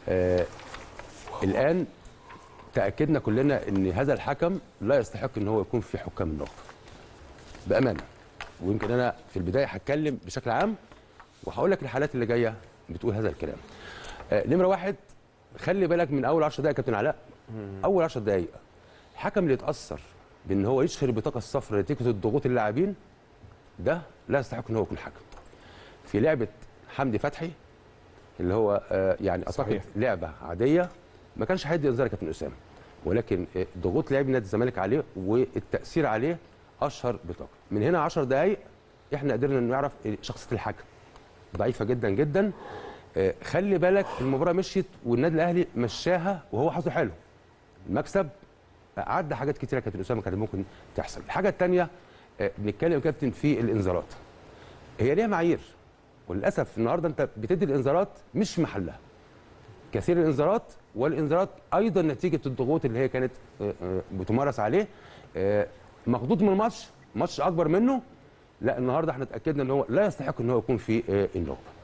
آه الان تاكدنا كلنا ان هذا الحكم لا يستحق ان هو يكون في حكام النخبه بامانه ويمكن انا في البدايه هتكلم بشكل عام وهقول لك الحالات اللي جايه بتقول هذا الكلام آه نمره واحد خلي بالك من اول 10 دقائق يا كابتن علاء اول 10 دقائق الحكم اللي يتاثر بان هو يشهر البطاقه الصفراء نتيجه الضغوط اللاعبين ده لا يستحق ان هو يكون حكم في لعبه حمدي فتحي اللي هو آه يعني اعتقد صحيح. لعبه عاديه ما كانش هيدي انذار يا كابتن اسامه ولكن آه، ضغوط لاعبي نادي الزمالك عليه والتاثير عليه اشهر بطاقه من هنا 10 دقائق احنا قدرنا نعرف شخصيه الحكم ضعيفه جدا جدا آه، خلي بالك المباراه مشيت والنادي الاهلي مشاها وهو حظه حلو المكسب عدى حاجات كتيره كانت اسامه كانت ممكن تحصل الحاجه الثانيه بنتكلم يا كابتن في الانذارات هي ليها معايير وللاسف النهارده انت بتدي الانذارات مش في محلها كثير الانذارات والانذارات ايضا نتيجه الضغوط اللي هي كانت آه، آه، بتمارس عليه آه، مخضوض من الماتش ماتش اكبر منه لا النهارده احنا اتاكدنا ان هو لا يستحق ان هو يكون في آه، النخبه